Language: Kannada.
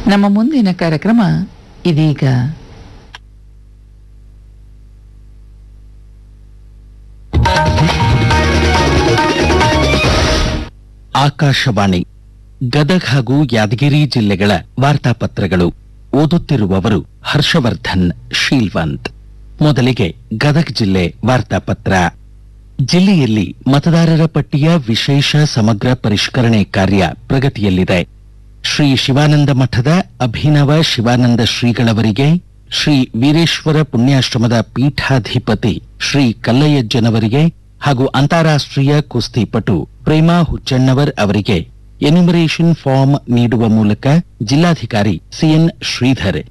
ನಮ್ಮ ಮುಂದಿನ ಕಾರ್ಯಕ್ರಮ ಇದೀಗ ಆಕಾಶವಾಣಿ ಗದಗ್ ಹಾಗೂ ಯಾದಗಿರಿ ಜಿಲ್ಲೆಗಳ ವಾರ್ತಾಪತ್ರಗಳು ಓದುತ್ತಿರುವವರು ಹರ್ಷವರ್ಧನ್ ಶೀಲ್ವಂತ್ ಮೊದಲಿಗೆ ಗದಗ್ ಜಿಲ್ಲೆ ವಾರ್ತಾಪತ್ರ ಜಿಲ್ಲೆಯಲ್ಲಿ ಮತದಾರರ ಪಟ್ಟಿಯ ವಿಶೇಷ ಸಮಗ್ರ ಪರಿಷ್ಕರಣೆ ಕಾರ್ಯ ಪ್ರಗತಿಯಲ್ಲಿದೆ ಶ್ರೀ ಶಿವಾನಂದ ಮಠದ ಅಭಿನವ ಶಿವಾನಂದ ಶ್ರೀಗಳವರಿಗೆ ಶ್ರೀ ವೀರೇಶ್ವರ ಪುಣ್ಯಾಶ್ರಮದ ಪೀಠಾಧಿಪತಿ ಶ್ರೀ ಕಲ್ಲಯ್ಯಜ್ಜನವರಿಗೆ ಹಾಗೂ ಅಂತಾರಾಷ್ಟ್ರೀಯ ಕುಸ್ತಿಪಟು ಪ್ರೇಮಾ ಹುಚ್ಚಣ್ಣವರ್ ಅವರಿಗೆ ಎನ್ಯುಮರೇಷನ್ ಫಾರ್ಮ್ ನೀಡುವ ಮೂಲಕ ಜಿಲ್ಲಾಧಿಕಾರಿ ಸಿಎನ್ ಶ್ರೀಧರ್